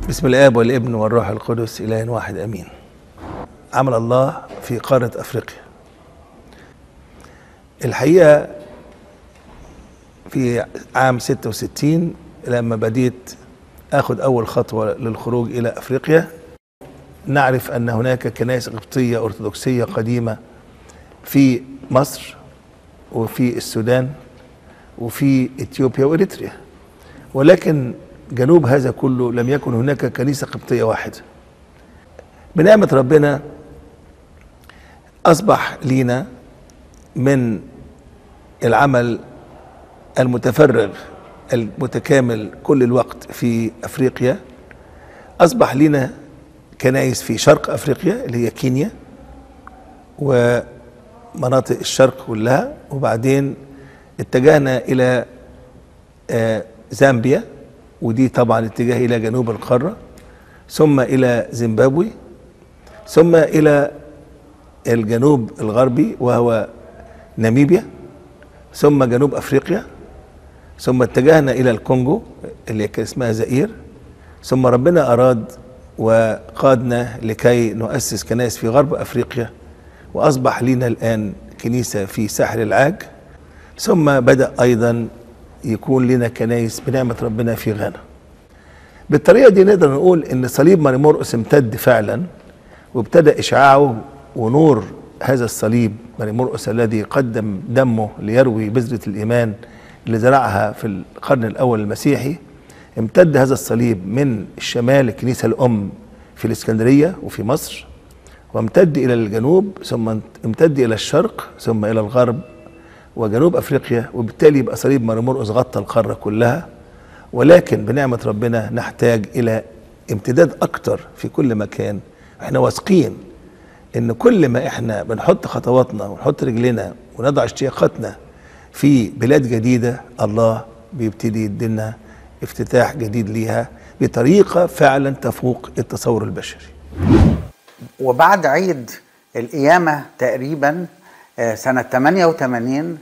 بسم الاب والابن والروح القدس اله واحد امين عمل الله في قاره افريقيا الحقيقه في عام 66 لما بديت اخذ اول خطوه للخروج الى افريقيا نعرف ان هناك كنائس قبطيه ارثوذكسيه قديمه في مصر وفي السودان وفي اثيوبيا واريتريا ولكن جنوب هذا كله لم يكن هناك كنيسه قبطيه واحده بنعمه ربنا اصبح لينا من العمل المتفرغ المتكامل كل الوقت في افريقيا اصبح لنا كنائس في شرق افريقيا اللي هي كينيا ومناطق الشرق كلها وبعدين اتجهنا الى آه زامبيا ودي طبعا اتجاه الى جنوب القاره ثم الى زيمبابوي ثم الى الجنوب الغربي وهو ناميبيا ثم جنوب افريقيا ثم اتجهنا الى الكونغو اللي كان اسمها زئير ثم ربنا اراد وقادنا لكي نؤسس كنائس في غرب افريقيا واصبح لنا الان كنيسه في ساحل العاج ثم بدا ايضا يكون لنا كنايس بنعمه ربنا في غانا بالطريقه دي نقدر نقول ان صليب ماري مرقس امتد فعلا وابتدى اشعاعه ونور هذا الصليب ماري مرقس الذي قدم دمه ليروي بذره الايمان اللي زرعها في القرن الاول المسيحي امتد هذا الصليب من الشمال الكنيسه الام في الاسكندريه وفي مصر وامتد الى الجنوب ثم امتد الى الشرق ثم الى الغرب وجنوب افريقيا وبالتالي يبقى صليب ماري مرقس غطى القاره كلها ولكن بنعمه ربنا نحتاج الى امتداد اكتر في كل مكان احنا واثقين ان كل ما احنا بنحط خطواتنا ونحط رجلنا ونضع اشتياقاتنا في بلاد جديده الله بيبتدي يدينا افتتاح جديد ليها بطريقه فعلا تفوق التصور البشري. وبعد عيد القيامه تقريبا سنه 88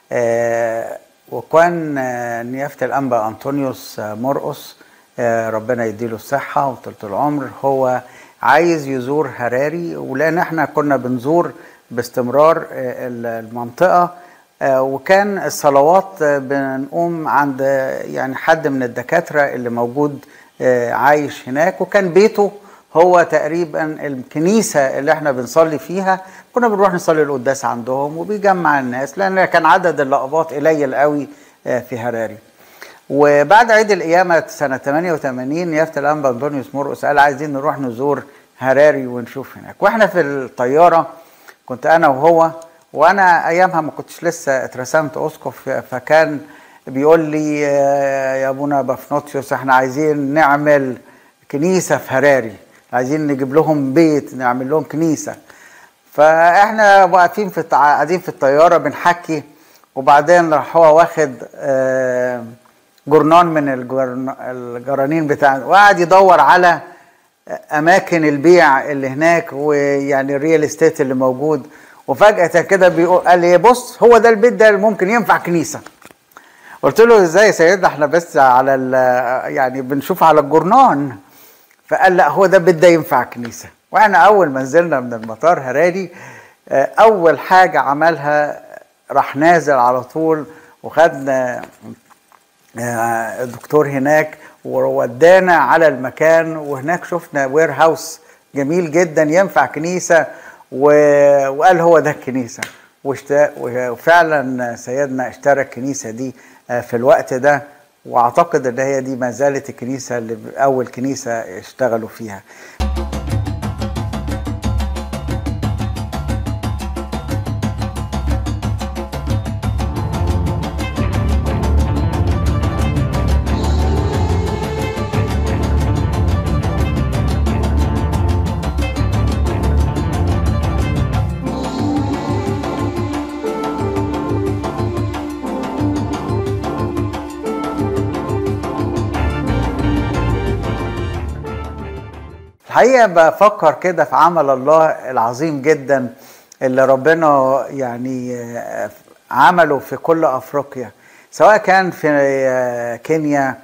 وكان نيافه الانبا انطونيوس مرقس ربنا يديله الصحه وطولة العمر هو عايز يزور هراري ولان احنا كنا بنزور باستمرار المنطقه وكان الصلوات بنقوم عند يعني حد من الدكاتره اللي موجود عايش هناك وكان بيته هو تقريبا الكنيسه اللي احنا بنصلي فيها كنا بنروح نصلي القداس عندهم وبيجمع الناس لان كان عدد اللقبات قليل قوي في هراري وبعد عيد القيامه سنه 88 يافت الانبا انطونيوس مرقس قال عايزين نروح نزور هراري ونشوف هناك واحنا في الطياره كنت انا وهو وانا ايامها ما كنتش لسه اترسمت اسقف فكان بيقول لي يا ابونا بافنوتيوس احنا عايزين نعمل كنيسه في هراري عايزين نجيب لهم بيت نعمل لهم كنيسه فاحنا واقفين في قاعدين في الطياره بنحكي وبعدين راح هو واخد جرنان من الجرانين بتاع وقعد يدور على اماكن البيع اللي هناك ويعني الريال استيت اللي موجود وفجاه كده بيقول قال لي بص هو ده البيت ده اللي ممكن ينفع كنيسه قلت له ازاي يا سيدنا احنا بس على يعني بنشوف على الجرنان فقال لا هو ده البيت ده ينفع كنيسه واحنا اول ما نزلنا من المطار هراري اول حاجه عملها راح نازل على طول وخدنا الدكتور هناك وودانا على المكان وهناك شفنا وير هاوس جميل جدا ينفع كنيسه وقال هو ده الكنيسه وفعلا سيدنا اشترى الكنيسه دي في الوقت ده واعتقد ان هي دي ما زالت الكنيسه اللي اول كنيسه اشتغلوا فيها الحقيقه بفكر كده في عمل الله العظيم جدا اللي ربنا يعني عمله في كل افريقيا سواء كان في كينيا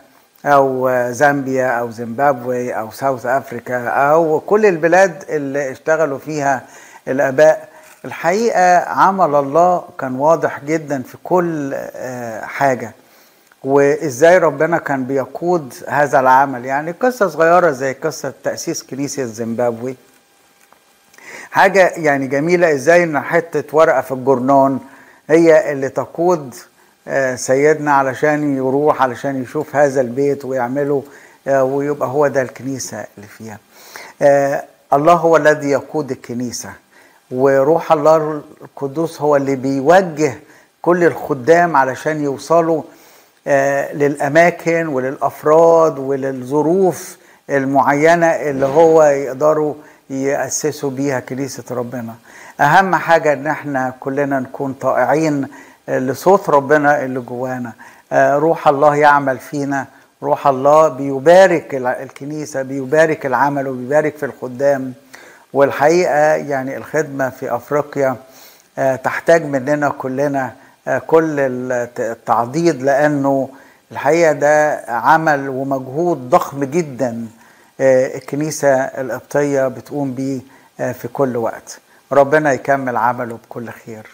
او زامبيا او زيمبابوي او ساوث افريكا او كل البلاد اللي اشتغلوا فيها الاباء الحقيقه عمل الله كان واضح جدا في كل حاجه وازاي ربنا كان بيقود هذا العمل يعني قصه صغيره زي قصه تاسيس كنيسه زيمبابوي حاجه يعني جميله ازاي ان حته ورقه في الجورنان هي اللي تقود سيدنا علشان يروح علشان يشوف هذا البيت ويعمله ويبقى هو ده الكنيسة اللي فيها الله هو الذي يقود الكنيسة وروح الله القدوس هو اللي بيوجه كل الخدام علشان يوصلوا للأماكن وللأفراد وللظروف المعينة اللي هو يقدروا يأسسوا بيها كنيسة ربنا أهم حاجة إن احنا كلنا نكون طائعين لصوت ربنا اللي جوانا روح الله يعمل فينا روح الله بيبارك الكنيسة بيبارك العمل وبيبارك في الخدام والحقيقة يعني الخدمة في أفريقيا تحتاج مننا كلنا كل التعضيد لأنه الحقيقة ده عمل ومجهود ضخم جدا الكنيسة القبطية بتقوم بيه في كل وقت ربنا يكمل عمله بكل خير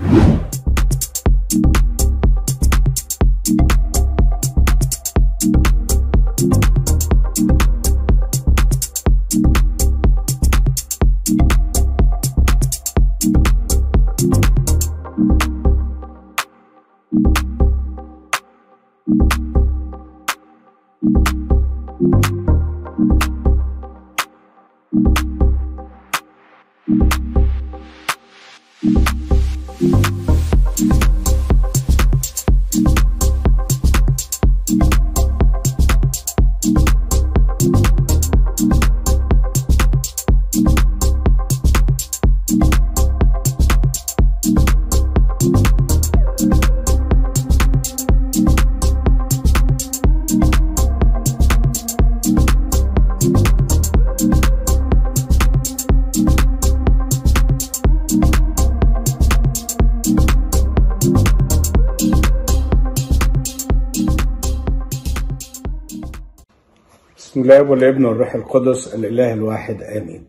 بسم الله والابن والروح القدس الاله الواحد امين.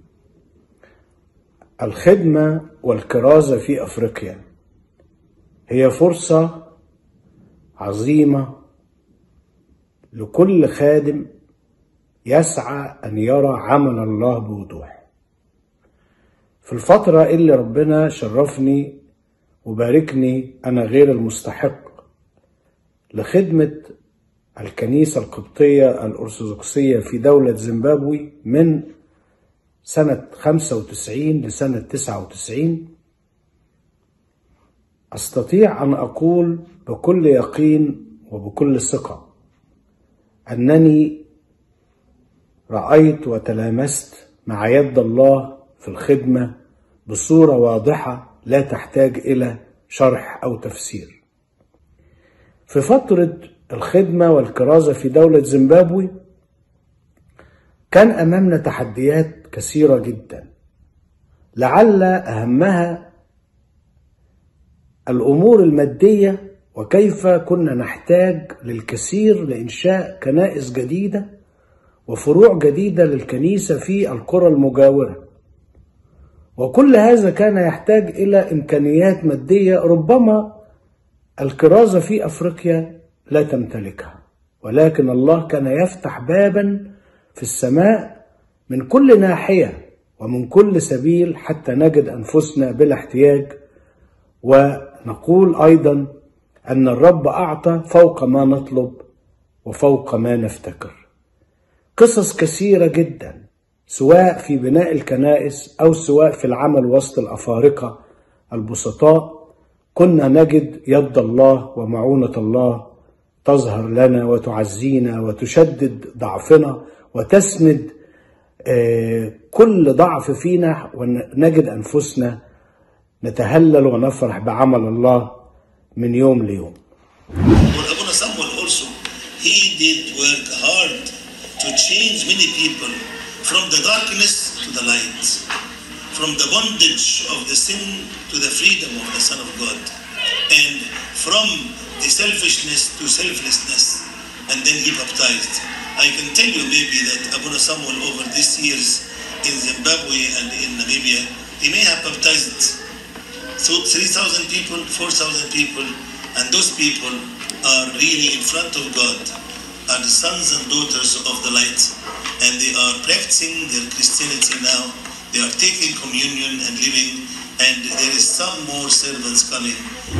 الخدمه والكرازه في افريقيا هي فرصه عظيمه لكل خادم يسعى ان يرى عمل الله بوضوح. في الفتره اللي ربنا شرفني وباركني انا غير المستحق لخدمه الكنيسة القبطية الأرثوذكسية في دولة زيمبابوي من سنة 95 لسنة 99 أستطيع أن أقول بكل يقين وبكل ثقة أنني رأيت وتلامست مع يد الله في الخدمة بصورة واضحة لا تحتاج إلى شرح أو تفسير في فترة الخدمة والكرازة في دولة زيمبابوي كان أمامنا تحديات كثيرة جدا لعل أهمها الأمور المادية وكيف كنا نحتاج للكثير لإنشاء كنائس جديدة وفروع جديدة للكنيسة في القرى المجاورة وكل هذا كان يحتاج إلى إمكانيات مادية ربما الكرازة في أفريقيا لا تمتلكها ولكن الله كان يفتح بابا في السماء من كل ناحيه ومن كل سبيل حتى نجد انفسنا بلا احتياج ونقول ايضا ان الرب اعطى فوق ما نطلب وفوق ما نفتكر قصص كثيره جدا سواء في بناء الكنائس او سواء في العمل وسط الافارقه البسطاء كنا نجد يد الله ومعونه الله تظهر لنا وتعزينا وتشدد ضعفنا وتسند كل ضعف فينا ونجد انفسنا نتهلل ونفرح بعمل الله من يوم ليوم. Abuna Samuel also he did work hard to change many people from the darkness to the light, from the bondage of the sin to the freedom of the Son of God, and from the selfishness to selflessness, and then he baptized. I can tell you maybe that Abuna Samuel over these years in Zimbabwe and in Namibia, he may have baptized so 3,000 people, 4,000 people, and those people are really in front of God, are the sons and daughters of the light, and they are practicing their Christianity now. They are taking communion and living, and there is some more servants coming.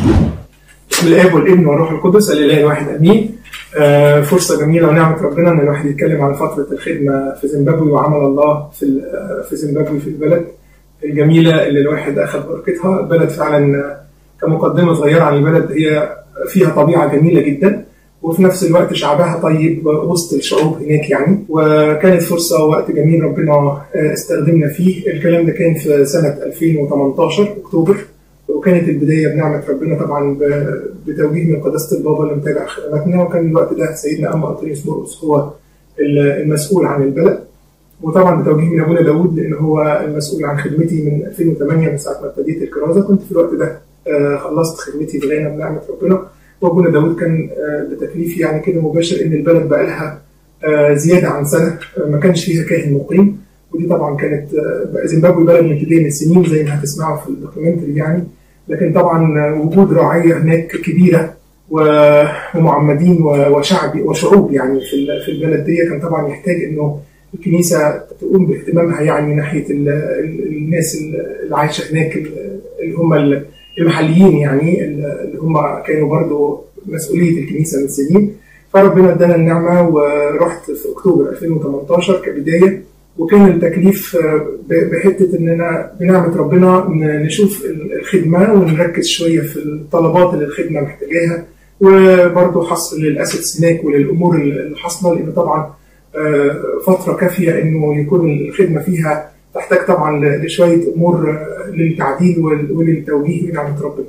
بسم الاب والابن والروح القدس الاله الواحد امين آه، فرصه جميله ونعمه ربنا ان الواحد يتكلم عن فتره الخدمه في زيمبابوي وعمل الله في ال- آه، في زيمبابوي في البلد الجميله اللي الواحد اخذ بركتها البلد فعلا آه، كمقدمه صغيره عن البلد هي فيها طبيعه جميله جدا وفي نفس الوقت شعبها طيب وسط الشعوب هناك يعني وكانت فرصه ووقت جميل ربنا آه، استخدمنا فيه الكلام ده كان في سنه 2018 اكتوبر وكانت البدايه بنعمه ربنا طبعا ب- بتوجيه من قداسه البابا اللي متابع خدماتنا وكان الوقت ده سيدنا اما انطونيوس مرقس هو ال- المسؤول عن البلد وطبعا بتوجيه من ابونا داوود لان هو المسؤول عن خدمتي من 2008 من ساعه ما ابتديت الكرازه كنت في الوقت ده آه، خلصت خدمتي بغنى بنعمه ربنا وابونا داوود كان آه، بتكليف يعني كده مباشر ان البلد بقى لها آه، زياده عن سنه آه، ما كانش فيها كاهن مقيم ودي طبعا كانت آه، زيمبابوي بلد مبتدئه من سنين زي ما هتسمعوا في الدوكيومنتري يعني لكن طبعا وجود رعيه هناك كبيره و- ومعمدين و- وشعب وشعوب يعني في ال- في البلد دي كان طبعا يحتاج انه الكنيسه تقوم باهتمامها يعني ناحيه ال- ال- الناس اللي عايشه هناك ال- اللي هم ال- المحليين يعني اللي هم كانوا برضو مسؤوليه الكنيسه من سنين فربنا ادانا النعمه ورحت في اكتوبر 2018 كبدايه وكان التكليف آه، ب- بحته اننا بنعمه ربنا ن- نشوف ال- الخدمه ونركز شويه في الطلبات اللي الخدمه محتاجاها وبرضه حصر للاسيتس هناك وللامور اللي حاصله لان طبعا آه، فتره كافيه انه يكون الخدمه فيها تحتاج طبعا ل- لشويه امور آه، للتعديل وال- وللتوجيه من نعمه ربنا.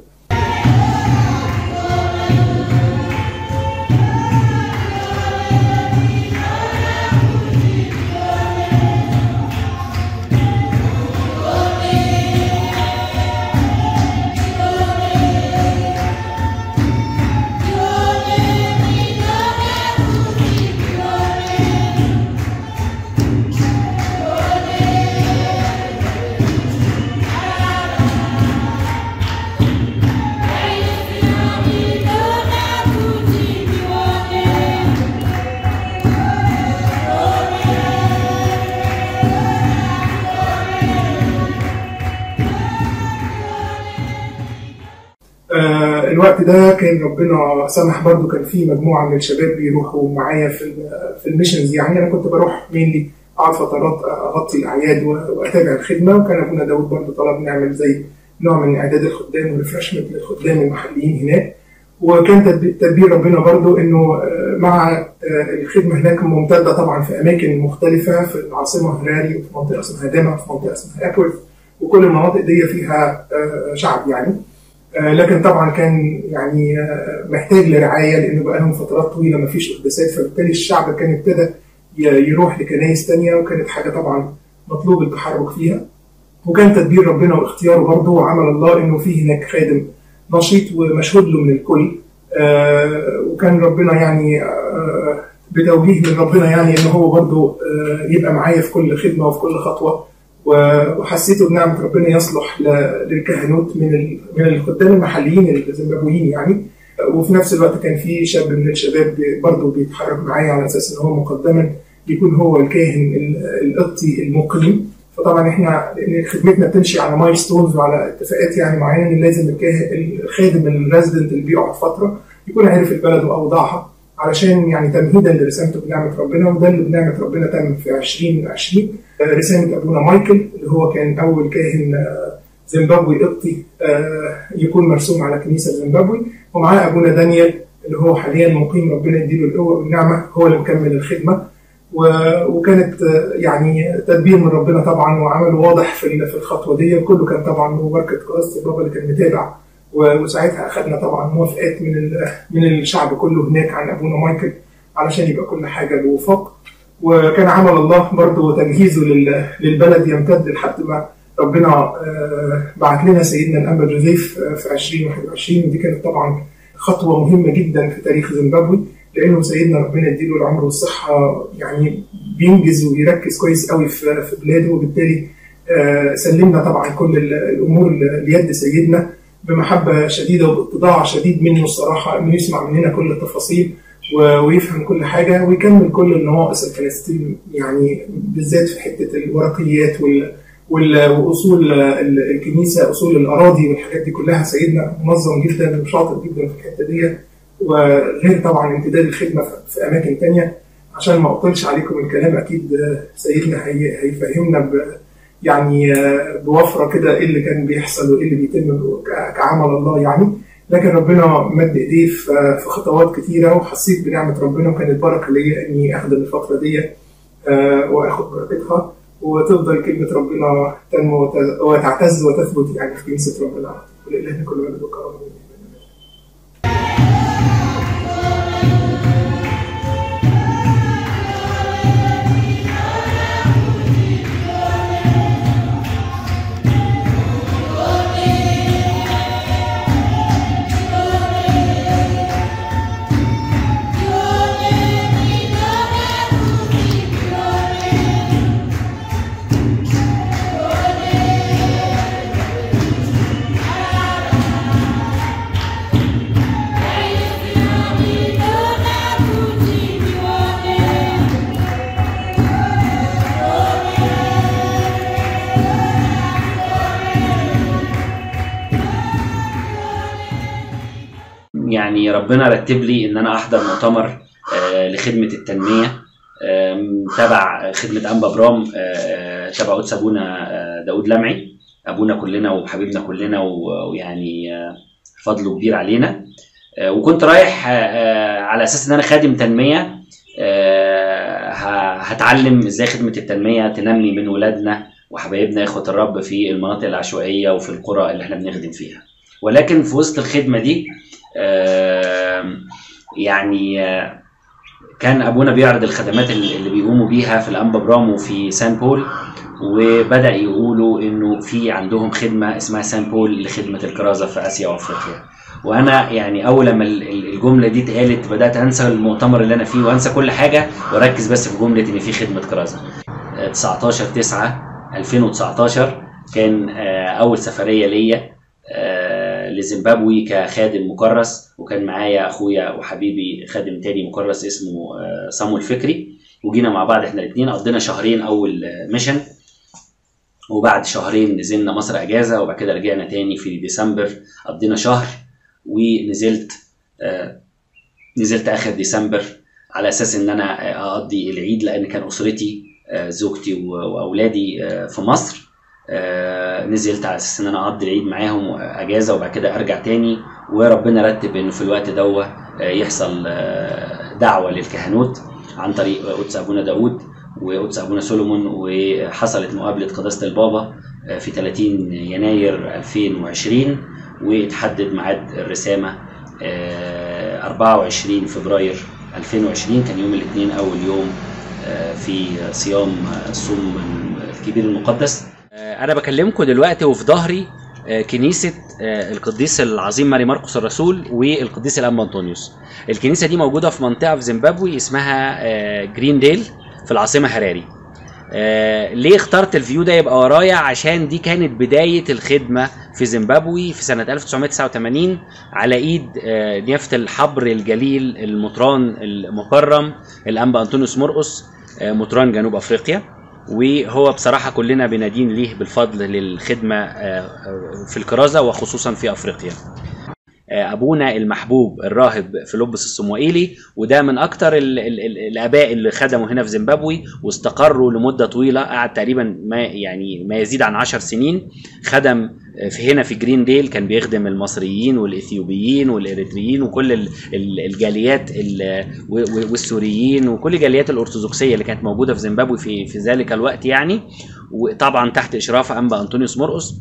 آه، الوقت ده كان ربنا سمح برضو كان في مجموعه من الشباب بيروحوا معايا في ال- في الميشنز يعني انا كنت بروح مينلي اقعد فترات اغطي الاعياد و- واتابع الخدمه وكان ابونا داود برضو طلب نعمل زي نوع من اعداد الخدام وريفرشمنت للخدام المحليين هناك وكان تدبي- تدبير ربنا برضو انه آه، مع آه، الخدمه هناك ممتده طبعا في اماكن مختلفه في العاصمه هراري وفي منطقه اسمها داما وفي منطقه اسمها اكورث وكل المناطق دي فيها آه، شعب يعني آه، لكن طبعا كان يعني آه، محتاج لرعايه لانه بقى لهم فترات طويله ما فيش قداسات فبالتالي الشعب كان ابتدى ي- يروح لكنايس تانية وكانت حاجه طبعا مطلوب التحرك فيها وكان تدبير ربنا واختياره برضه وعمل الله انه في هناك خادم نشيط ومشهود له من الكل آه، وكان ربنا يعني آه، بتوجيه من ربنا يعني ان هو برضه آه، يبقى معايا في كل خدمه وفي كل خطوه و- وحسيته بنعمه ربنا يصلح ل- للكهنوت من ال- من الخدام المحليين الزيمبابويين يعني وفي نفس الوقت كان في شاب من الشباب برضه بيتحرك معايا على اساس ان هو مقدما يكون هو الكاهن ال- القبطي المقيم فطبعا احنا لان خدمتنا بتمشي على مايل ستونز وعلى اتفاقات يعني معينه ان لازم الكاهن الخادم الريزدنت اللي بيقعد فتره يكون عارف البلد واوضاعها علشان يعني تمهيدا لرسالته بنعمه ربنا وده اللي بنعمه ربنا تم في 2020 آه، رساله ابونا مايكل اللي هو كان اول كاهن آه، زيمبابوي قبطي آه، يكون مرسوم على كنيسه زيمبابوي ومعاه ابونا دانيال اللي هو حاليا مقيم ربنا يديله القوه والنعمه هو اللي مكمل الخدمه و- وكانت آه، يعني تدبير من ربنا طبعا وعمل واضح في ال- في الخطوه دي وكله كان طبعا ببركه قداسه البابا اللي كان متابع و- وساعتها اخذنا طبعا موافقات من ال- من الشعب كله هناك عن ابونا مايكل علشان يبقى كل حاجه بوفاق وكان عمل الله برضه تجهيزه لل- للبلد يمتد لحد ما ربنا آه، بعت لنا سيدنا الانبا جوزيف آه، في 2021 ودي كانت طبعا خطوه مهمه جدا في تاريخ زيمبابوي لانه سيدنا ربنا يديله العمر والصحه يعني بينجز وبيركز كويس قوي في في بلاده وبالتالي آه، سلمنا طبعا كل ال- الامور ل- ليد سيدنا بمحبه شديده وباتضاع شديد منه الصراحه انه يسمع مننا كل التفاصيل و- ويفهم كل حاجه ويكمل كل النواقص اللي كانت يعني بالذات في حته الورقيات وال وال- واصول ال- الكنيسه اصول الاراضي والحاجات دي كلها سيدنا منظم جدا وشاطر جدا في الحته دي وغير طبعا امتداد الخدمه في- في اماكن تانية عشان ما اطولش عليكم الكلام اكيد آه، سيدنا هي- هيفهمنا ب يعني آه، بوفره كده ايه اللي كان بيحصل وايه اللي بيتم ك- كعمل الله يعني لكن ربنا مد ايديه في في خطوات كتيره وحسيت بنعمه ربنا وكانت بركه ليا اني اخدم الفتره دي آه، واخد بركتها وتفضل كلمه ربنا تنمو وت- وتعتز وتثبت يعني في كنيسه ربنا ولله كل مجد وكرامه يعني ربنا رتب لي ان انا احضر مؤتمر آه، لخدمه التنميه آم، تبع خدمه انبا برام آه، تبع قدس ابونا آه، داود لمعي ابونا كلنا وحبيبنا كلنا و- ويعني آه، فضله كبير علينا آه، وكنت رايح آه، آه، على اساس ان انا خادم تنميه آه، ه- هتعلم ازاي خدمه التنميه تنمي من ولادنا وحبايبنا اخوه الرب في المناطق العشوائيه وفي القرى اللي احنا بنخدم فيها ولكن في وسط الخدمه دي آم، يعني آه، كان ابونا بيعرض الخدمات اللي اللي بيقوموا بيها في الانبا برام وفي سان بول وبدا يقولوا انه في عندهم خدمه اسمها سان بول لخدمه الكرازه في اسيا وافريقيا وانا يعني اول لما ال- ال- الجمله دي اتقالت بدات انسى المؤتمر اللي انا فيه وانسى كل حاجه واركز بس في جمله ان في خدمه كرازه آه، 19 9 2019 كان آه، اول سفريه ليا آه، لزيمبابوي كخادم مكرس وكان معايا اخويا وحبيبي خادم تاني مكرس اسمه آه، صامويل فكري وجينا مع بعض احنا الاثنين قضينا شهرين اول آه، ميشن وبعد شهرين نزلنا مصر اجازه وبعد كده رجعنا تاني في ديسمبر قضينا شهر ونزلت آه، نزلت اخر ديسمبر على اساس ان انا آه، اقضي العيد لان كان اسرتي آه، زوجتي و- واولادي آه، في مصر آه، نزلت على اساس ان انا اقضي العيد معاهم اجازه وبعد كده ارجع تاني وربنا رتب انه في الوقت دوه آه، يحصل آه، دعوه للكهنوت عن طريق قدس ابونا داود وقدس ابونا سولومون وحصلت مقابله قداسه البابا آه، في 30 يناير 2020 واتحدد ميعاد الرسامه آه، 24 فبراير 2020 كان يوم الاثنين اول يوم آه، في صيام آه، الصوم الكبير المقدس آه، انا بكلمكم دلوقتي وفي ظهري آه، كنيسه آه، القديس العظيم ماري مرقس الرسول والقديس الانبا انطونيوس الكنيسه دي موجوده في منطقه في زيمبابوي اسمها آه، جرين ديل في العاصمه هراري آه، ليه اخترت الفيو ده يبقى ورايا عشان دي كانت بداية الخدمة في زيمبابوي في سنة 1989 على ايد آه، نيافة الحبر الجليل المطران المكرم الانبا انطونيوس مرقس آه، مطران جنوب افريقيا وهو بصراحة كلنا بندين ليه بالفضل للخدمة آه، آه، في الكرازة وخصوصا في افريقيا آه، ابونا المحبوب الراهب فيلبس الصموئيلي وده من اكتر ال ال ال الاباء اللي خدموا هنا في زيمبابوي واستقروا لمده طويله قعد تقريبا ما يعني ما يزيد عن عشر سنين خدم آه، في هنا في جرين ديل كان بيخدم المصريين والاثيوبيين والاريتريين وكل ال- ال- الجاليات ال- و- و- والسوريين وكل الجاليات الارثوذكسيه اللي كانت موجوده في زيمبابوي في في ذلك الوقت يعني وطبعا تحت اشراف انبا انطونيوس مرقس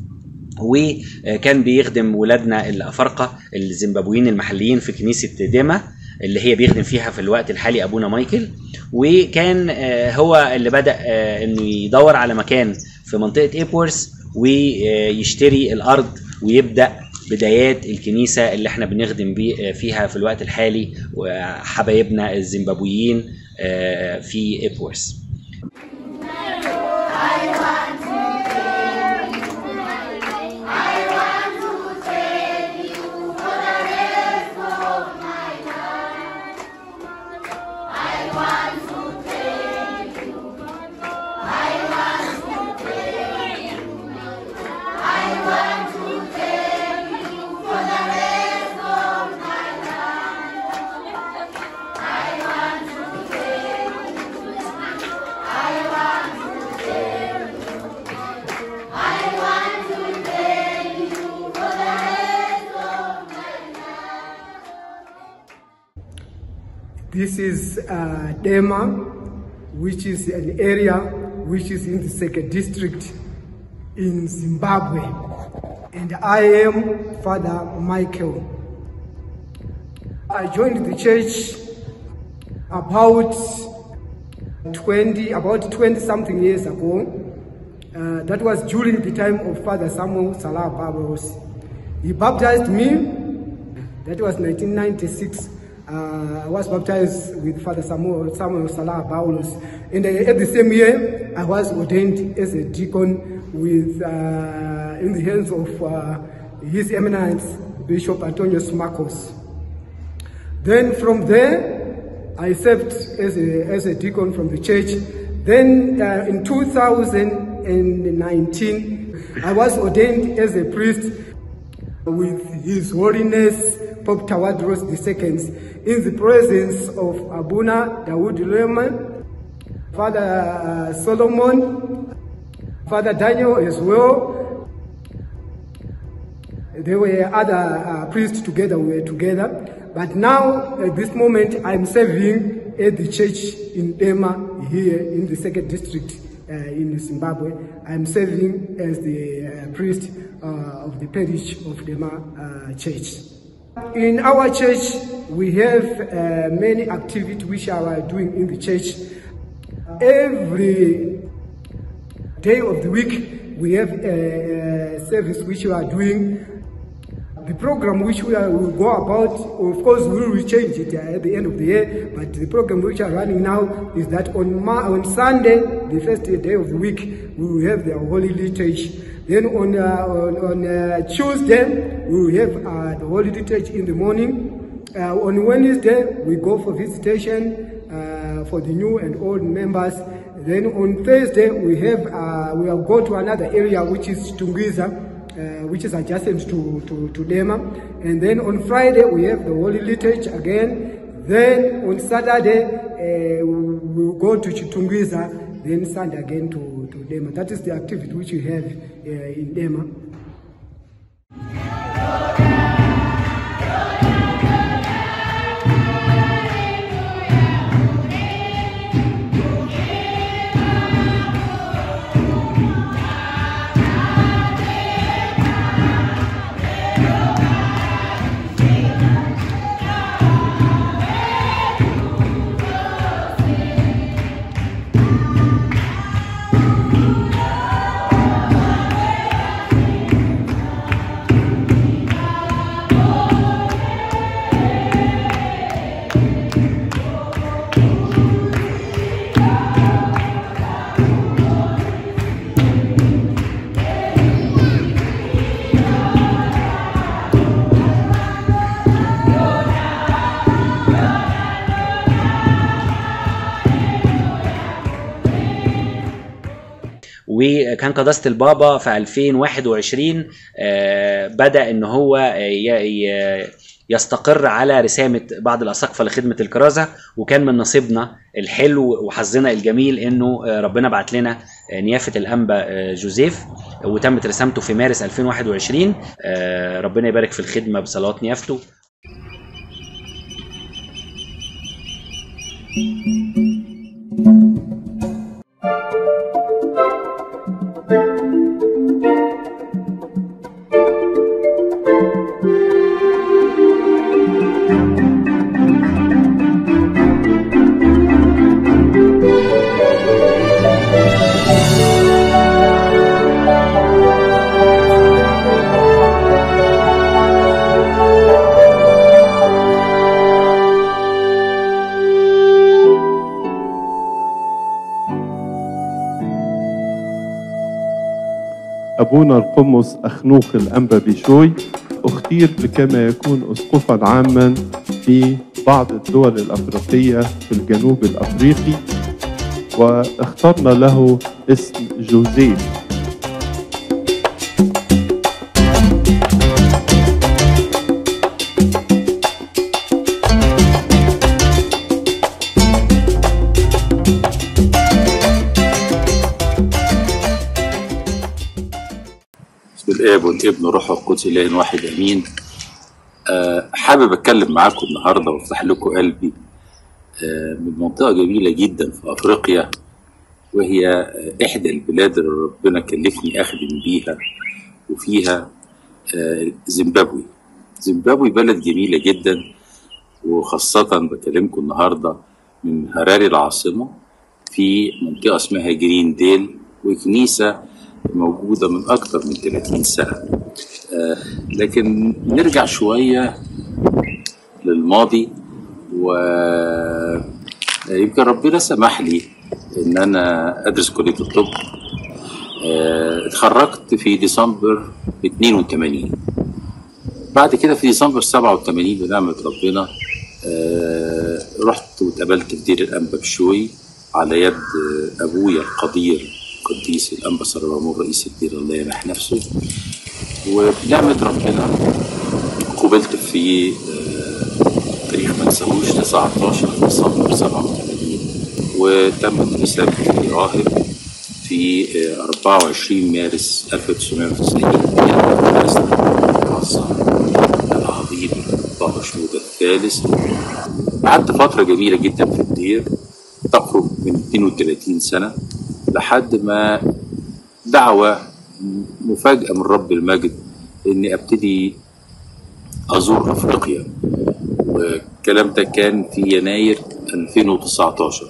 وكان بيخدم ولادنا الافارقه الزيمبابويين المحليين في كنيسه ديما اللي هي بيخدم فيها في الوقت الحالي ابونا مايكل وكان آه، هو اللي بدا آه، انه يدور على مكان في منطقه ايبورس ويشتري الارض ويبدا بدايات الكنيسه اللي احنا بنخدم بي فيها في الوقت الحالي وحبايبنا الزيمبابويين آه، في ابورس This is uh, Dema, which is an area which is in the second district in Zimbabwe. And I am Father Michael. I joined the church about 20, about 20 something years ago. Uh, that was during the time of Father Samuel Salah Barbaros. He baptized me that was 1996. Uh, I was baptized with Father Samuel, Samuel Salah Paulos. And uh, at the same year, I was ordained as a deacon with, uh, in the hands of uh, His Eminence, Bishop Antonius Marcos. Then from there, I served as a, as a deacon from the church. Then uh, in 2019, I was ordained as a priest with His Holiness Pope Tawadros II in the presence of Abuna Dawood Lehman, Father uh, Solomon, Father Daniel as well. There were other uh, priests together, we were together. But now, at this moment, I'm serving at the church in Dema here in the second district uh, in Zimbabwe. I'm serving as the uh, priest uh, of the parish of Dema uh, Church. In our church, we have uh, many activities which are doing in the church. Every day of the week, we have a, a service which we are doing. The program which we are, will go about, of course, we will change it uh, at the end of the year, but the program which are running now is that on, Ma- on Sunday, the first day of the week, we will have the Holy Liturgy. Then on, uh, on, on uh, Tuesday, we will have uh, the Holy Liturgy in the morning. Uh, on Wednesday, we go for visitation uh, for the new and old members. Then on Thursday, we have uh, we will go to another area which is Tungiza, uh, which is adjacent to, to, to Dema. And then on Friday, we have the Holy Liturgy again. Then on Saturday, uh, we will go to Chitungiza, then Sunday again to, to Dema. That is the activity which we have uh, in Dema. وكان قداسه البابا في 2021 آه، بدا ان هو آه، ي- ي- يستقر على رسامه بعض الاساقفه لخدمه الكرازه وكان من نصيبنا الحلو وحظنا الجميل انه آه، ربنا بعت لنا آه، نيافه الانبا آه، جوزيف وتمت رسامته في مارس 2021 آه، ربنا يبارك في الخدمه بصلاه نيافته أبونا القمص أخنوخ الأنبا بشوي اختير لكما يكون أسقفا عاما في بعض الدول الأفريقية في الجنوب الأفريقي واخترنا له اسم جوزيف باسم الاب والابن والروح القدس اله واحد امين أه حابب اتكلم معاكم النهارده وافتح لكم قلبي أه من منطقه جميله جدا في افريقيا وهي آه، احدى البلاد اللي ربنا كلفني اخدم بيها وفيها أه زيمبابوي زيمبابوي بلد جميله جدا وخاصه بكلمكم النهارده من هراري العاصمه في منطقه اسمها جرين ديل وكنيسه موجودة من أكثر من 30 سنة آه لكن نرجع شوية للماضي و يمكن ربنا سمح لي إن أنا أدرس كلية الطب آه اتخرجت في ديسمبر 82 بعد كده في ديسمبر 87 بنعمة ربنا آه رحت واتقابلت في دير الأنبا بشوي على يد آه، أبويا القدير قديس الأنبا سربامون رئيس الدير الله يرحم نفسه وبنعمة ربنا قبلت في آه، تاريخ ما نساهوش 19 ديسمبر 87 وتم الإسلام في راهب في آه، 24 مارس 1990 العظيم بابا شنودة الثالث قعدت فترة جميلة جدا في الدير تقرب من 32 سنة لحد ما دعوة مفاجأة من رب المجد إني أبتدي أزور أفريقيا والكلام ده كان في يناير 2019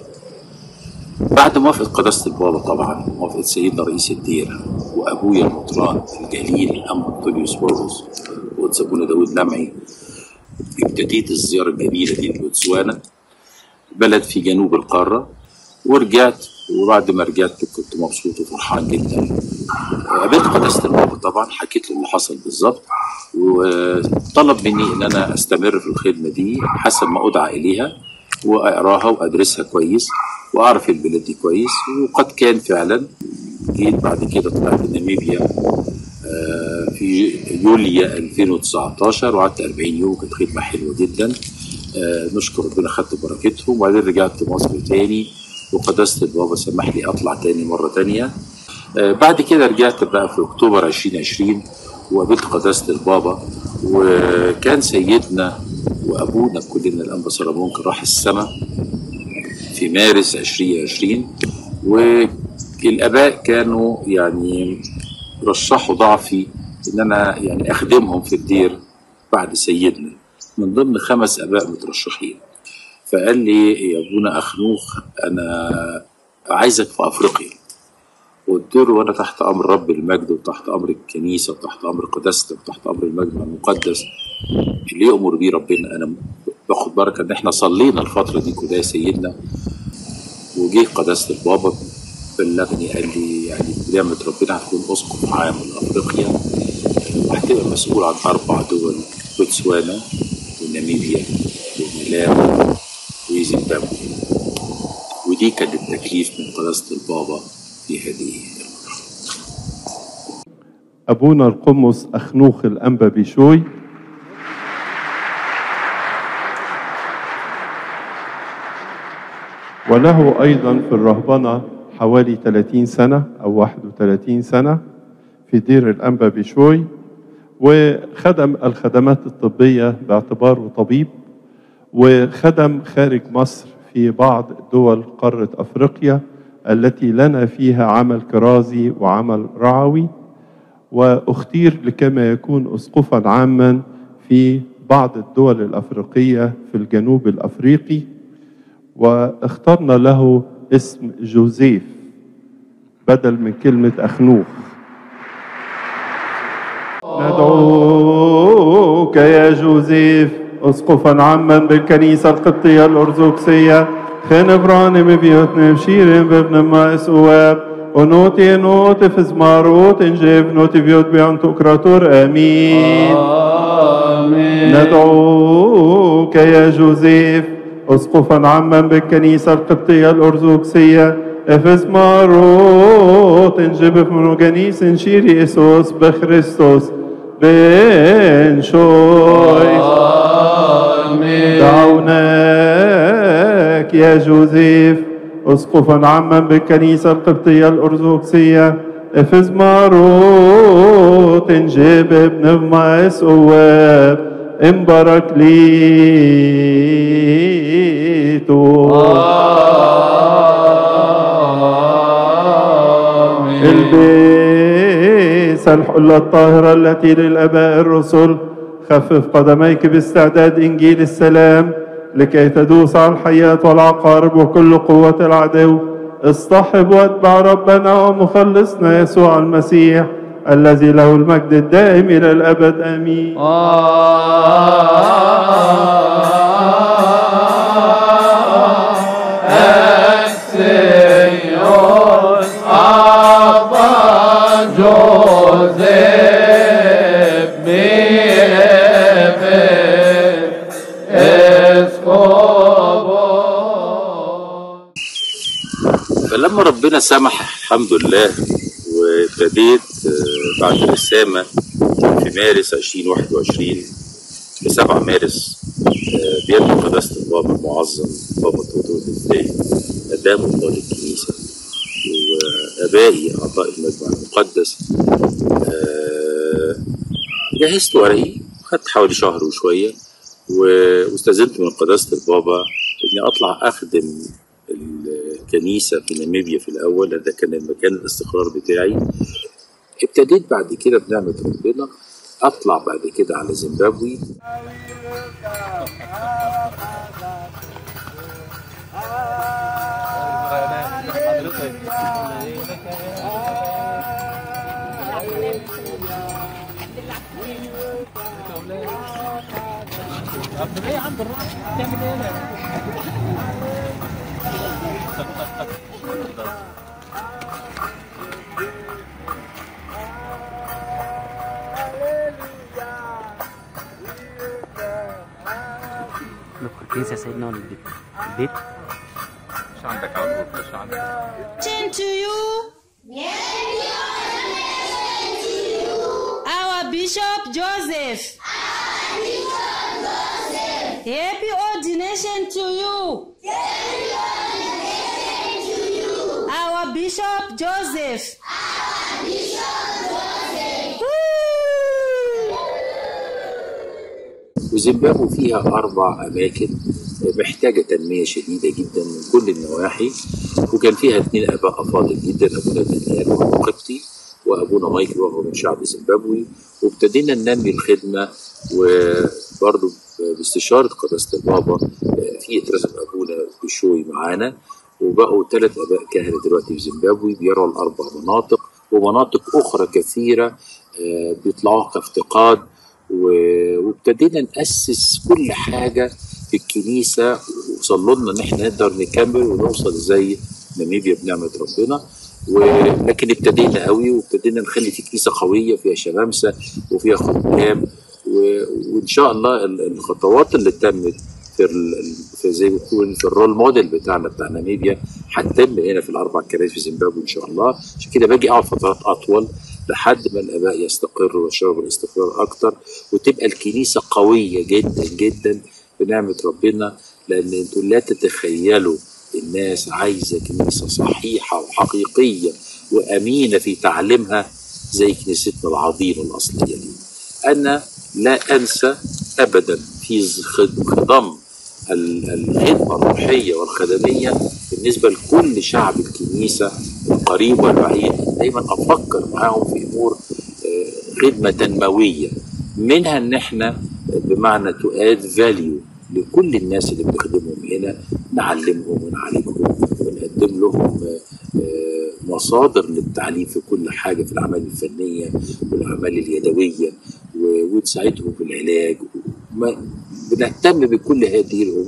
بعد موافقة قداسة البابا طبعا موافقة سيدنا رئيس الدير وأبويا المطران الجليل الأم أنطونيوس بورغوس وقدس أبونا داود لمعي ابتديت الزيارة الجميلة دي لبوتسوانا بلد في جنوب القارة ورجعت وبعد ما رجعت كنت مبسوط وفرحان جدا قابلت قداسة البابا طبعا حكيت له اللي حصل بالظبط وطلب مني ان انا استمر في الخدمة دي حسب ما ادعى اليها واقراها وادرسها كويس واعرف البلاد دي كويس وقد كان فعلا جيت بعد كده طلعت ناميبيا آه، في يوليو 2019 وقعدت 40 يوم كانت خدمة حلوة جدا آه، نشكر ربنا خدت بركتهم وبعدين رجعت مصر تاني وقداسة البابا سمح لي اطلع تاني مرة تانية آه، بعد كده رجعت بقى في اكتوبر 2020 وقابلت قداسة البابا وكان سيدنا وابونا كلنا الانبا سلمون كان راح السماء في مارس 2020 والاباء كانوا يعني رشحوا ضعفي ان انا يعني اخدمهم في الدير بعد سيدنا من ضمن خمس اباء مترشحين فقال لي يا ابونا اخنوخ انا عايزك في افريقيا قلت له وانا تحت امر رب المجد وتحت امر الكنيسه وتحت امر قداستك وتحت امر المجمع المقدس اللي يامر بيه ربنا انا باخد بركه ان احنا صلينا الفتره دي كلها يا سيدنا وجه قداسه البابا بلغني قال لي يعني بنعمه ربنا هتكون اسقف عام لافريقيا وهتبقى مسؤول عن اربع دول بوتسوانا وناميبيا وملاوي وزيمبابوي ودي كان التكليف من قداسه البابا في هذه أبونا القمص أخنوخ الأنبا بشوي وله أيضا في الرهبنة حوالي 30 سنة أو 31 سنة في دير الأنبا بشوي وخدم الخدمات الطبية باعتباره طبيب وخدم خارج مصر في بعض دول قارة أفريقيا التي لنا فيها عمل كرازي وعمل رعوي واختير لكما يكون اسقفا عاما في بعض الدول الافريقيه في الجنوب الافريقي واخترنا له اسم جوزيف بدل من كلمه اخنوخ ندعوك يا جوزيف اسقفا عاما بالكنيسه القبطيه الارثوذكسيه خنبران ببيوتنا بشير بابن ما اسواب ونوتي نوت فزماروت انجيف نوتي فيوت بيان تقراتور امين ندعوك يا جوزيف اسقفا عاما بالكنيسه القبطيه الارثوذكسيه افز ماروت انجيب منوجانيس انشيري اسوس بخريستوس بن شوي دعوناك يا جوزيف اسقفا عاما بالكنيسه القبطيه الارثوذكسيه افز ماروت انجيب ابن مايس اواب امبارك ليتو البس الحلة الطاهرة التي للآباء الرسل خفف قدميك باستعداد إنجيل السلام لكي تدوس على الحياة والعقارب وكل قوة العدو اصطحب واتبع ربنا ومخلصنا يسوع المسيح الذي له المجد الدائم إلى الأبد آمين فلما ربنا سمح الحمد لله وابتديت آه، بعد رسامة في مارس 2021 في 7 مارس آه، بيد قداسة البابا المعظم بابا تودود الثاني قدام الله للكنيسة وآبائي أعضاء المجمع المقدس آه، جهزت ورقي خدت حوالي شهر وشوية و- واستأذنت من قداسة البابا إني أطلع أخدم الكنيسة في ناميبيا في الأول لأن ده كان المكان الاستقرار بتاعي ابتديت بعد كده بنعمة ربنا أطلع بعد كده على زيمبابوي ندخل الكنيسة يا سيدنا ولا البيت؟ البيت Attention to you. Our Bishop Joseph. Happy ordination to you. Our Bishop Joseph. وزيمبابوي فيها أربع أماكن محتاجة تنمية شديدة جدا من كل النواحي وكان فيها اثنين آباء أفاضل جدا أبونا دانيال وهو قبطي وأبونا مايكل وهو من شعب زيمبابوي وابتدينا ننمي الخدمة وبرضه باستشارة قداسة البابا في اترسم أبونا بشوي معانا وبقوا ثلاث آباء كهنة دلوقتي في زيمبابوي بيرعوا الأربع مناطق ومناطق أخرى كثيرة آه، بيطلعوها كافتقاد و- وابتدينا نأسس كل حاجة في الكنيسة وصلوا لنا إن إحنا نقدر نكمل ونوصل زي ناميبيا بنعمة ربنا ولكن ابتدينا قوي وابتدينا نخلي في كنيسة قوية فيها شمامسة وفيها خدام و- وإن شاء الله ال- الخطوات اللي تمت في ال- في زي ما بيقول في الرول موديل بتاعنا بتاع ناميبيا هتتم هنا في الاربع كنائس في زيمبابوي ان شاء الله عشان كده باجي اقعد فترات اطول لحد ما الاباء يستقروا ويشربوا الاستقرار اكتر وتبقى الكنيسه قويه جدا جدا بنعمه ربنا لان انتوا لا تتخيلوا الناس عايزه كنيسه صحيحه وحقيقيه وامينه في تعليمها زي كنيستنا العظيمه الاصليه دي. انا لا انسى ابدا في خد- خضم ال- الخدمه الروحيه والخدميه بالنسبه لكل شعب الكنيسه القريب والبعيد دايما افكر معاهم في امور آه، خدمه تنمويه منها ان احنا بمعنى تو اد فاليو لكل الناس اللي بنخدمهم هنا نعلمهم ونعالجهم ونقدم لهم آه، آه، مصادر للتعليم في كل حاجه في الاعمال الفنيه والاعمال اليدويه و- ونساعدهم في العلاج ما- بنهتم بكل هذه الامور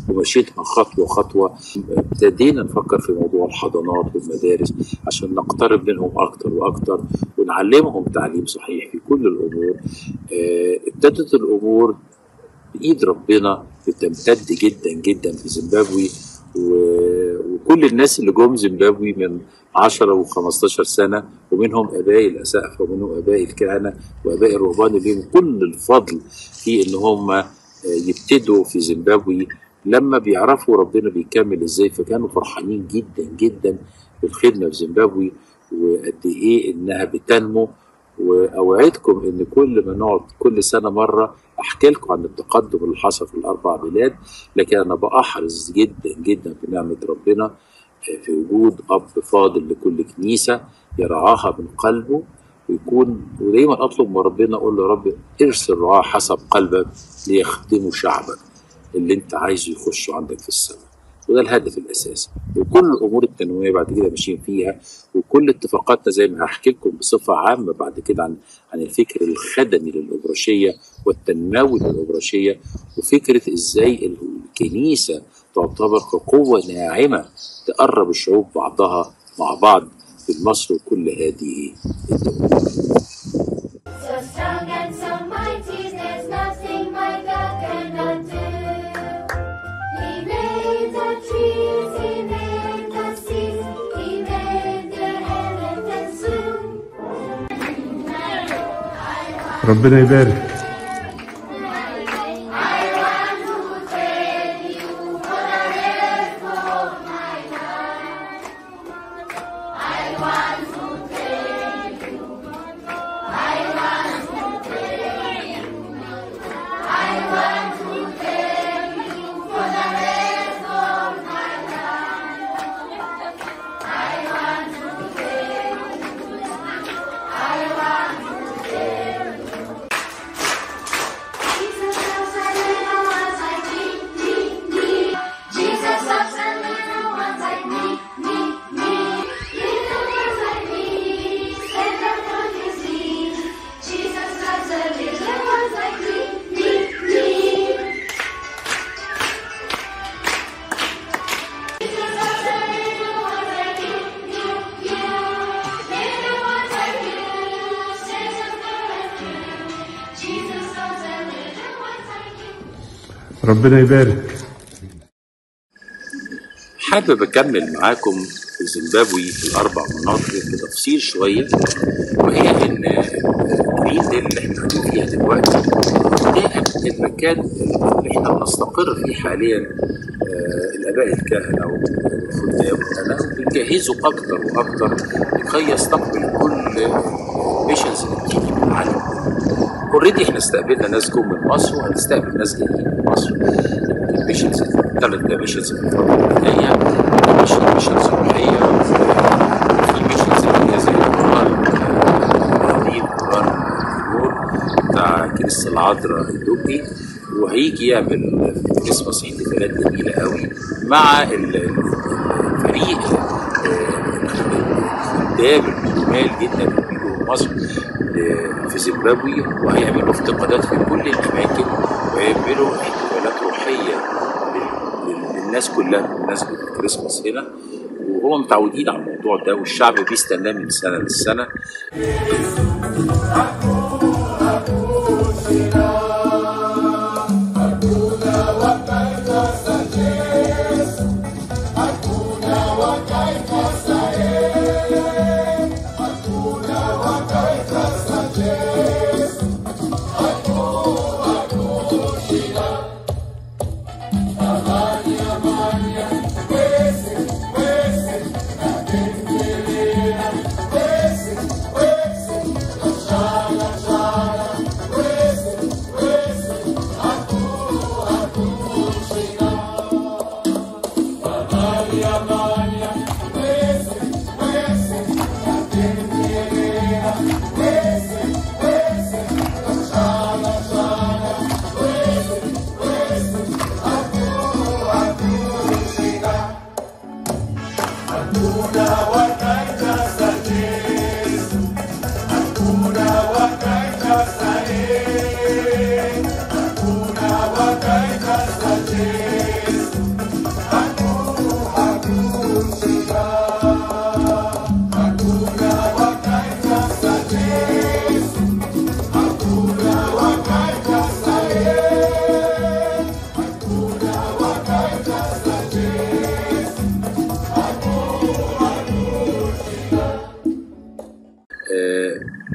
ومشيتها خطوة خطوة ابتدينا نفكر في موضوع الحضانات والمدارس عشان نقترب منهم أكتر وأكتر ونعلمهم تعليم صحيح في كل الأمور آه، ابتدت الأمور بإيد ربنا بتمتد جدا جدا في زيمبابوي و- وكل الناس اللي جم زيمبابوي من 10 و15 سنه ومنهم اباء الاسقفه ومنهم اباء الكهنه واباء الرهبان اللي لهم كل الفضل في ان هم آه، يبتدوا في زيمبابوي لما بيعرفوا ربنا بيكمل ازاي فكانوا فرحانين جدا جدا بالخدمه في زيمبابوي وقد ايه انها بتنمو واوعدكم ان كل ما نقعد كل سنه مره احكي لكم عن التقدم اللي حصل في الاربع بلاد لكن انا بأحرص جدا جدا بنعمه ربنا في وجود اب فاضل لكل كنيسه يرعاها من قلبه ويكون ودايما اطلب من ربنا اقول له يا رب ارسل رعاه حسب قلبك ليخدموا شعبك اللي انت عايزه يخشوا عندك في السماء وده الهدف الاساسي وكل الامور التنمويه بعد كده ماشيين فيها وكل اتفاقاتنا زي ما هحكي لكم بصفه عامه بعد كده عن عن الفكر الخدمي للابرشيه والتنموي للابرشيه وفكره ازاي الكنيسه تعتبر كقوه ناعمه تقرب الشعوب بعضها مع بعض في مصر وكل هذه الدول So strong and so mighty, there's nothing my God cannot do. He made the trees, He made the seas, He made the elephants too. ربنا يبارك Jesus loves the little ones like me, me, me. Jesus loves the little ones like me, me, me. Little ones like me, save them from disease. Jesus loves the little ones like me, me, me. Jesus loves the little ones like you, you, you. Little ones like you, save them from disease. Jesus loves the little ones like you. ربنا يبارك حابب اكمل معاكم في زيمبابوي في الاربع مناطق بتفصيل شويه وهي ان الجرين ديل اللي احنا قاعدين فيها دلوقتي ده المكان اللي احنا بنستقر فيه حاليا آه، الاباء الكهنه والخدام والاباء بنجهزه اكتر واكتر لكي يستقبل كل الميشنز اللي بتيجي من العالم اوريدي احنا استقبلنا ناس جم من مصر وهنستقبل ناس جايين من مصر الميشنز الثلاث ميشنز في الفتره اللي جايه ميشن ميشنز روحيه في ميشنز اللي هي زي القران العظيم القران النور بتاع كنيسه العذراء الدقي وهيجي يعمل كريسماس احتفالات جميله قوي مع ال- ال- الفريق الخدام الجمال جدا اللي بيجوا من مصر ل- في زيمبابوي وهيعملوا افتقادات في كل الاماكن ويعملوا احتفالات روحيه لل- لل- للناس كلها بمناسبه الكريسماس هنا وهم متعودين على الموضوع ده والشعب بيستناه من سنه للسنه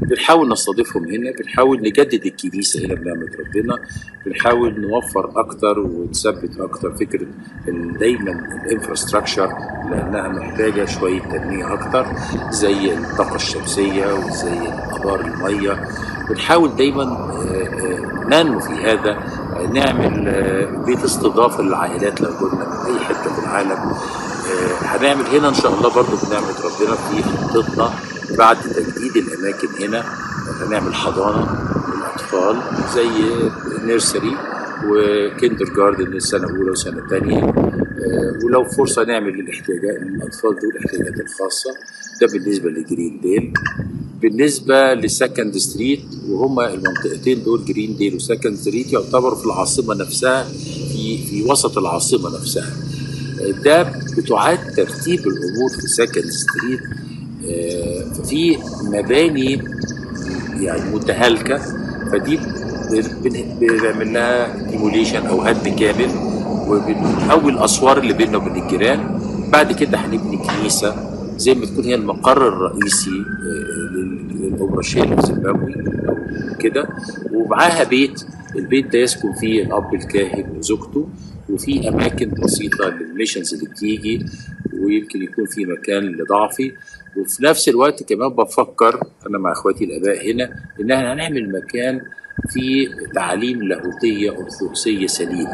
بنحاول نستضيفهم هنا بنحاول نجدد الكنيسة هنا بنعمة ربنا بنحاول نوفر أكتر ونثبت أكتر فكرة ال- دايما الانفراستراكشر لأنها محتاجة شوية تنمية أكتر زي الطاقة الشمسية وزي أبار المية بنحاول دايما آه، آه، ننمو في هذا آه، نعمل آه، بيت استضافة للعائلات لو كنا من أي حتة في العالم آه، هنعمل هنا إن شاء الله برضو بنعمة ربنا في خطتنا بعد تجديد الأماكن هنا هنعمل حضانة للأطفال زي نيرسري وكيندر جاردن السنة الأولى وسنة تانية آه، ولو فرصة نعمل للاحتياجات للأطفال دول الاحتياجات الخاصة ده بالنسبة لجرين ديل بالنسبة لسكند ستريت وهما المنطقتين دول جرين ديل وسكند ستريت يعتبروا في العاصمة نفسها في في وسط العاصمة نفسها ده بتعاد ترتيب الأمور في سكند ستريت آه، ففي مباني يعني متهالكة فدي بن- بن- بنعمل لها ديموليشن أو هدم كامل وبنقوي الأسوار اللي بيننا وبين الجيران بعد كده هنبني كنيسة زي ما تكون هي المقر الرئيسي آه، لل- للأوبراشية اللي في زيمبابوي أو كده ومعاها بيت البيت ده يسكن فيه الأب الكاهن وزوجته وفي أماكن بسيطة للميشنز اللي بتيجي ويمكن يكون في مكان لضعفي وفي نفس الوقت كمان بفكر أنا مع إخواتي الآباء هنا إن احنا هنعمل مكان فيه تعاليم لاهوتية أرثوذكسية سليمة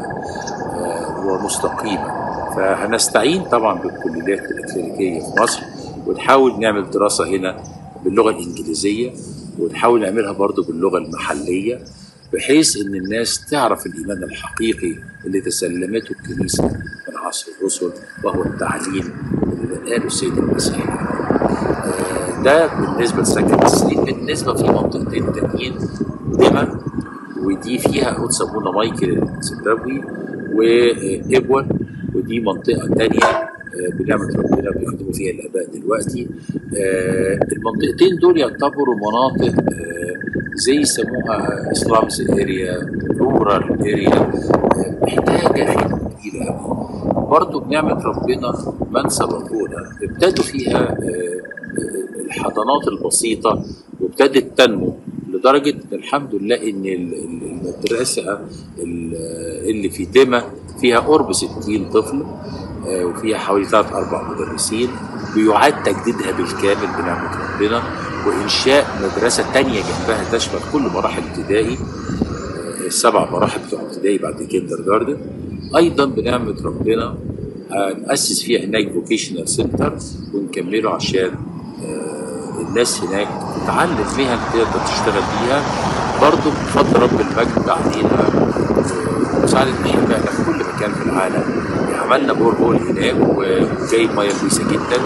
آه، ومستقيمة فهنستعين طبعا بالكليات الإكليريكية في مصر ونحاول نعمل دراسة هنا باللغة الإنجليزية ونحاول نعملها برضو باللغة المحلية بحيث ان الناس تعرف الايمان الحقيقي اللي تسلمته الكنيسه من عصر الرسل وهو التعليم اللي قاله السيد المسيح آه، ده بالنسبه لسكن ستريت بالنسبه في منطقتين تانيين دمى ودي فيها قدس ابونا مايكل الزيمبابوي وابون ودي منطقه تانية آه، بنعمة ربنا بيخدموا فيها الآباء دلوقتي آه، المنطقتين دول يعتبروا مناطق آه، زي يسموها سلامز اريا رورال اريا محتاجة خدمة كبيرة قوي برضه بنعمة ربنا من سبقونا ابتدوا فيها آه، آه، الحضانات البسيطة وابتدت تنمو لدرجة إن الحمد لله إن ال- ال- المدرسة ال- اللي في دمى فيها قرب 60 طفل آه، وفيها حوالي ثلاث أربع مدرسين بيعاد تجديدها بالكامل بنعمة ربنا وإنشاء مدرسة تانية جنبها تشمل كل مراحل ابتدائي آه، السبع مراحل بتوع ابتدائي بعد كيندر جاردن أيضا بنعمة ربنا هنأسس فيها هناك فوكيشنال سنتر ونكمله عشان آه، الناس هناك تتعلم مهن تقدر تشتغل بيها برضه بفضل رب المجد علينا آه، ومساعدة أحبائنا في كل مكان في العالم عملنا بور هول هناك وجايب ميه كويسه جدا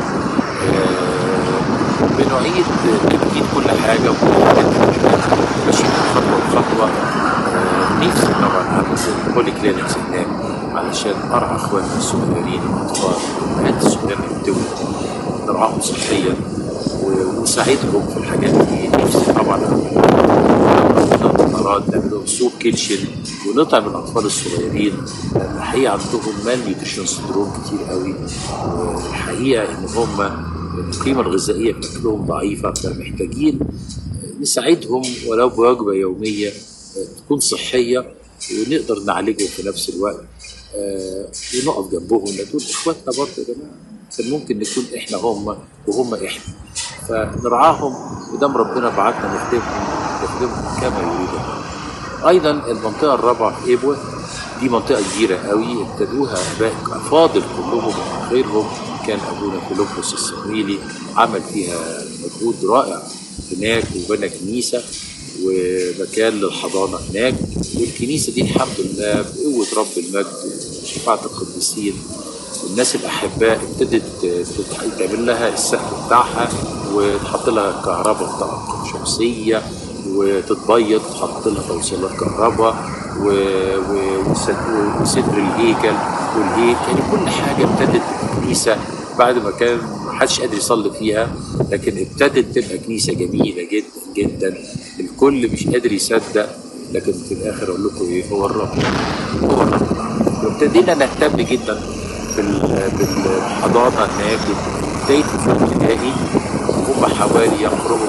آه، بنعيد تجديد كل حاجه وكل حاجه ماشيين خطوه بخطوه آه، نفسي طبعا اعمل بولي كلينكس هناك علشان ارعى اخواننا الصغيرين الاطفال البنات الصغيره اللي بتولد نرعاهم صحيا و- ونساعدهم في الحاجات دي نفسي طبعا اعملها أراد نعملهم سوق كيتشن ونطعم الأطفال الصغيرين لأن الحقيقة عندهم مال نيوتريشن سندروم كتير قوي والحقيقة إن هم القيمة الغذائية في أكلهم ضعيفة فمحتاجين نساعدهم ولو بوجبة يومية تكون صحية ونقدر نعالجهم في نفس الوقت آه، ونقف جنبهم دول اخواتنا برضه يا جماعه كان ممكن نكون احنا هم وهم احنا فنرعاهم ودام ربنا بعتنا نخدمهم نخدمهم كما يريد الله. ايضا المنطقه الرابعه في ايبوه دي منطقه كبيره قوي ابتدوها اباء افاضل كلهم خيرهم كان ابونا كولومبوس الصمويلي عمل فيها مجهود رائع هناك وبنى كنيسه ومكان للحضانه هناك والكنيسه دي الحمد لله بقوه رب المجد وشفاعه القديسين الناس الاحباء ابتدت تتح- تعمل لها السقف بتاعها وتحط لها كهرباء طاقه شمسيه وتتبيض تحط لها توصيلات كهرباء و... و... وست- وستر الهيكل والهيكل يعني كل حاجه ابتدت الكنيسه بعد ما كان محدش قادر يصلي فيها لكن ابتدت تبقى كنيسه جميله جدا جدا الكل مش قادر يصدق لكن في الاخر اقول لكم ايه هو الرب هو الرب وابتدينا نهتم جدا بال- بالحضانه هناك بدايه الابتدائي هم حوالي يقربوا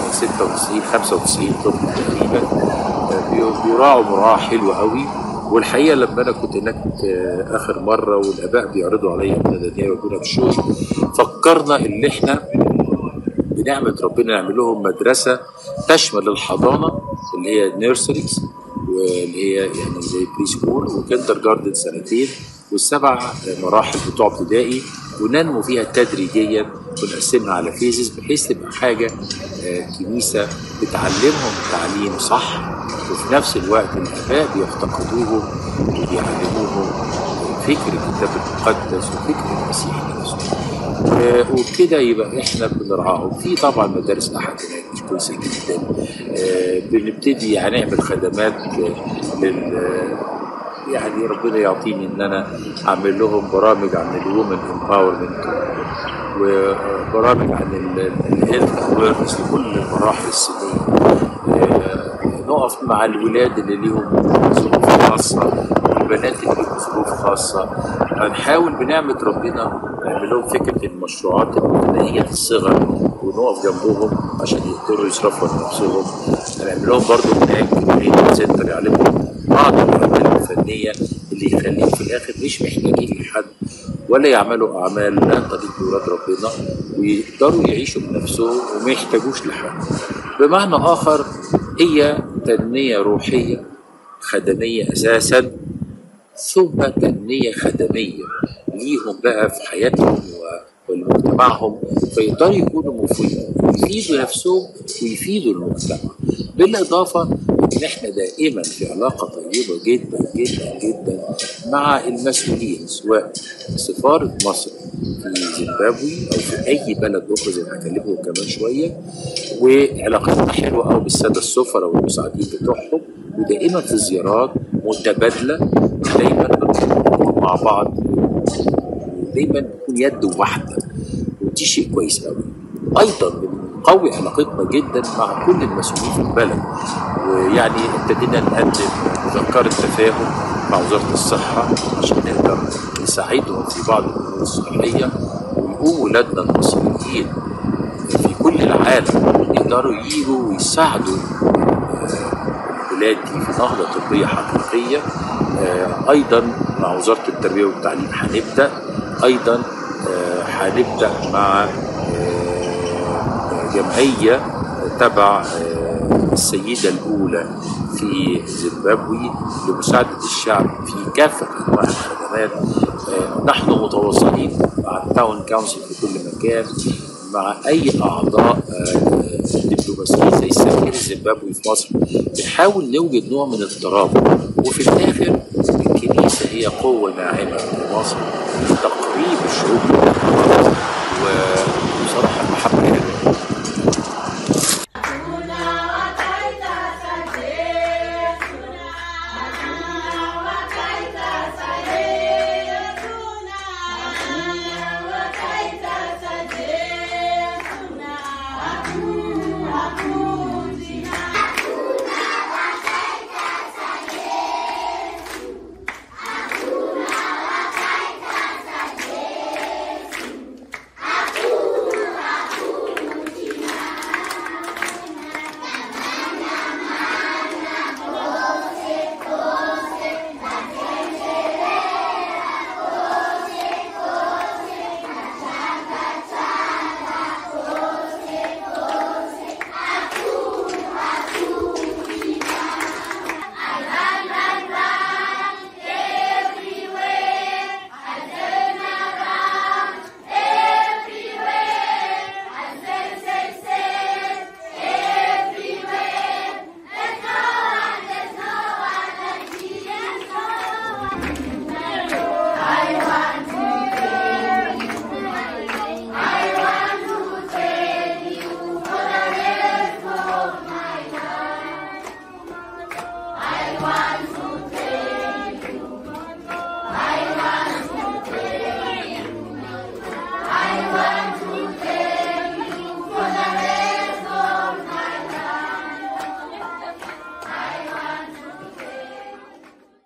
96 95 طب تقريبا آه، بي- بيراعوا مراعاه حلوه قوي والحقيقه لما انا كنت هناك آه، اخر مره والاباء بيعرضوا عليا المدنيه وابونا بشوي فكرنا ان احنا بنعمه ربنا نعمل لهم مدرسه تشمل الحضانه اللي هي نيرسريز واللي هي يعني زي بري سكول وكندر جاردن سنتين والسبع مراحل بتوع ابتدائي وننمو فيها تدريجيا ونقسمها على فيزز بحيث تبقى حاجه آه، كنيسه بتعلمهم تعليم صح وفي نفس الوقت الاباء بيفتقدوهم وبيعلموهم فكر الكتاب المقدس وفكر المسيح نفسه آه، وبكده يبقى احنا بنرعاهم في طبعا مدارس احد هناك مش كويسه جدا آه، بنبتدي هنعمل خدمات آه، لل آه، يعني ربنا يعطيني ان انا اعمل لهم برامج عن الومن امباورمنت وبرامج عن الهيلث اويرنس لكل المراحل السنيه آه، نقف مع الولاد اللي ليهم ظروف خاصه والبنات اللي ليهم ظروف خاصه هنحاول بنعمه ربنا نعمل لهم فكره المشروعات المبتدئيه في الصغر ونقف جنبهم عشان يقدروا يصرفوا على نفسهم هنعمل لهم برضه هناك تريننج سنتر يعلمهم بعض الاعمال الفنيه اللي يخليهم في الاخر مش محتاجين لحد ولا يعملوا اعمال لا تليق بولاد ربنا ويقدروا يعيشوا بنفسهم وما يحتاجوش لحد بمعنى اخر هي تنميه روحيه خدميه اساسا ثم تنميه خدميه ليهم بقى في حياتهم و- ولمجتمعهم فيقدروا يكونوا مفيدين يفيدوا نفسهم ويفيدوا المجتمع بالاضافه ان احنا دائما في علاقه طيبه جدا جدا جدا مع المسؤولين سواء سفاره مصر في زيمبابوي او في اي بلد اخرى زي ما هكلمهم كمان شويه وعلاقتنا حلوه قوي بالساده السفراء والمساعدين بتوعهم ودائما في زيارات متبادله دايما بنكون مع بعض ودايما بنكون يد واحده ودي شيء كويس قوي ايضا بنقوي علاقتنا جدا مع كل المسؤولين في البلد ويعني ابتدينا نقدم مذكره تفاهم مع وزاره الصحه عشان نقدر نساعدهم في بعض الامور الصحيه ويقوموا ولادنا المصريين في كل العالم يقدروا يجوا ويساعدوا البلاد دي في نهضه طبيه حقيقيه آه، ايضا مع وزاره التربيه والتعليم هنبدا ايضا آه، هنبدا مع آه، جمعيه تبع آه، السيده الاولى في زيمبابوي لمساعده الشعب في كافه انواع الخدمات آه، نحن متواصلين مع التاون كونسل في كل مكان مع اي اعضاء آه، دبلوماسيين زي السفير الزيمبابوي في مصر بنحاول نوجد نوع من الترابط وفي الاخر الكنيسه هي قوه ناعمه في مصر لتقريب الشعوب وبصراحه المحبه